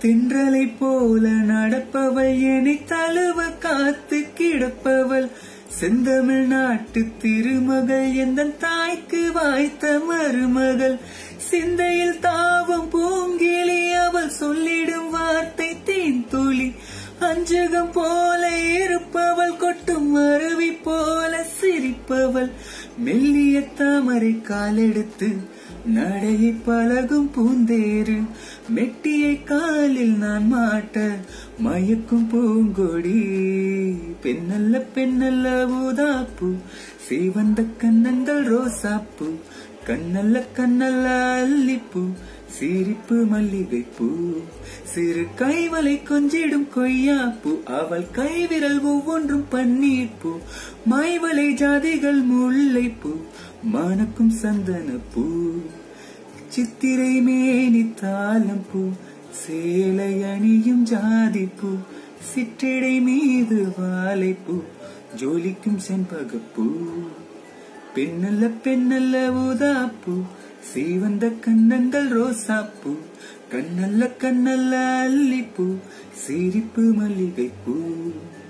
தென்றலை போல நடப்பவள் என்னை தழுவ காத்து கிடப்பவள் செந்தமிழ் நாட்டு திருமகள் எந்த தாய்க்கு வாய்த்த மருமகள் சிந்தையில் தாவம் பூங்கிளி அவள் சொல்லிடும் வார்த்தை தேன் துளி அஞ்சகம் போல இருப்பவள் கொட்டும் அருவி போல சிரிப்பவள் மெல்லிய தாமரை காலெடுத்து நடையை பழகும் பூந்தேரு மெட்டியை காலில் நான் மாட்ட மயக்கும் பூங்கொடி பெண்ணல்ல பெண்ணல்ல ஊதாப்பூ சீவந்த கண்ணங்கள் ரோசாப்பூ கண்ணல்ல கண்ணல்ல அல்லிப்பூ சிரிப்பு மல்லிகைப்பூ சிறு கைவலை கொஞ்சிடும் கொய்யாப்பூ அவள் கைவிரல் ஒவ்வொன்றும் பன்னீர்ப்பூ மைவலை ஜாதிகள் முல்லைப்பூ மணக்கும் சந்தனப்பூ சித்திரை மேனி தாளம் பூ சேலை அணியும் ஜாதிப்பூ சிற்றிடை மீது வாழைப்பூ ஜோலிக்கும் செண்பகப்பூ பெண்ணல்ல பெண்ணல்ல ஊதாப்பூ சீவந்த கண்ணங்கள் ரோசாப்பூ கண்ணல்ல கண்ணல்ல அல்லிப்பூ சிரிப்பு மல்லிகைப்பூ